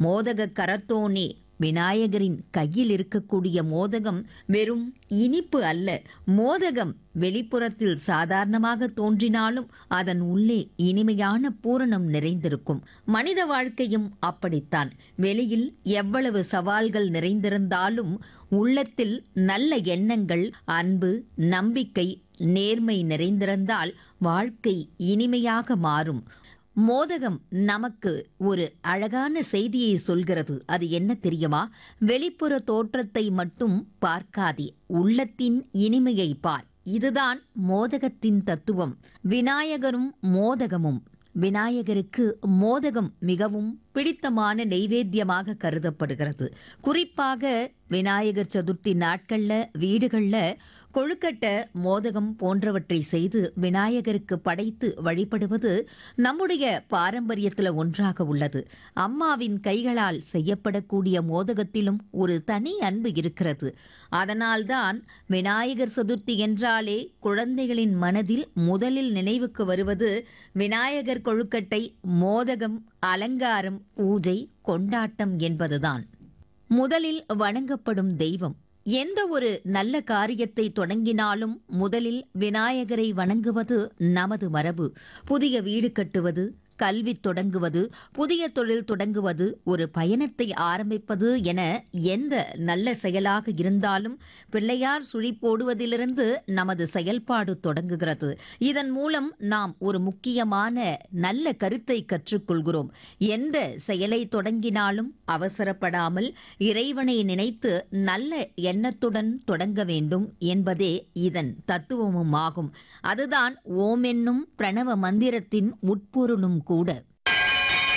மோதக கரத்தோனே விநாயகரின் கையில் இருக்கக்கூடிய மோதகம் வெறும் இனிப்பு அல்ல மோதகம் வெளிப்புறத்தில் சாதாரணமாக தோன்றினாலும் அதன் உள்ளே இனிமையான பூரணம் நிறைந்திருக்கும் மனித வாழ்க்கையும் அப்படித்தான் வெளியில் எவ்வளவு சவால்கள் நிறைந்திருந்தாலும் உள்ளத்தில் நல்ல எண்ணங்கள் அன்பு நம்பிக்கை நேர்மை நிறைந்திருந்தால் வாழ்க்கை இனிமையாக மாறும் மோதகம் நமக்கு ஒரு அழகான செய்தியை சொல்கிறது அது என்ன தெரியுமா வெளிப்புற தோற்றத்தை மட்டும் பார்க்காதே உள்ளத்தின் இனிமையை பார் இதுதான் மோதகத்தின் தத்துவம் விநாயகரும் மோதகமும் விநாயகருக்கு மோதகம் மிகவும் பிடித்தமான நெய்வேத்தியமாக கருதப்படுகிறது குறிப்பாக விநாயகர் சதுர்த்தி நாட்கள்ல வீடுகள்ல கொழுக்கட்டை மோதகம் போன்றவற்றை செய்து விநாயகருக்கு படைத்து வழிபடுவது நம்முடைய பாரம்பரியத்தில் ஒன்றாக உள்ளது அம்மாவின் கைகளால் செய்யப்படக்கூடிய மோதகத்திலும் ஒரு தனி அன்பு இருக்கிறது அதனால்தான் விநாயகர் சதுர்த்தி என்றாலே குழந்தைகளின் மனதில் முதலில் நினைவுக்கு வருவது விநாயகர் கொழுக்கட்டை மோதகம் அலங்காரம் பூஜை கொண்டாட்டம் என்பதுதான் முதலில் வணங்கப்படும் தெய்வம் எந்த ஒரு நல்ல காரியத்தை தொடங்கினாலும் முதலில் விநாயகரை வணங்குவது நமது மரபு புதிய வீடு கட்டுவது கல்வி தொடங்குவது புதிய தொழில் தொடங்குவது ஒரு பயணத்தை ஆரம்பிப்பது என எந்த நல்ல செயலாக இருந்தாலும் பிள்ளையார் சுழி போடுவதிலிருந்து நமது செயல்பாடு தொடங்குகிறது இதன் மூலம் நாம் ஒரு முக்கியமான நல்ல கருத்தை கற்றுக்கொள்கிறோம் எந்த செயலை தொடங்கினாலும் அவசரப்படாமல் இறைவனை நினைத்து நல்ல எண்ணத்துடன் தொடங்க வேண்டும் என்பதே இதன் தத்துவமும் ஆகும் அதுதான் ஓம் என்னும் பிரணவ மந்திரத்தின் உட்பொருளும் கூட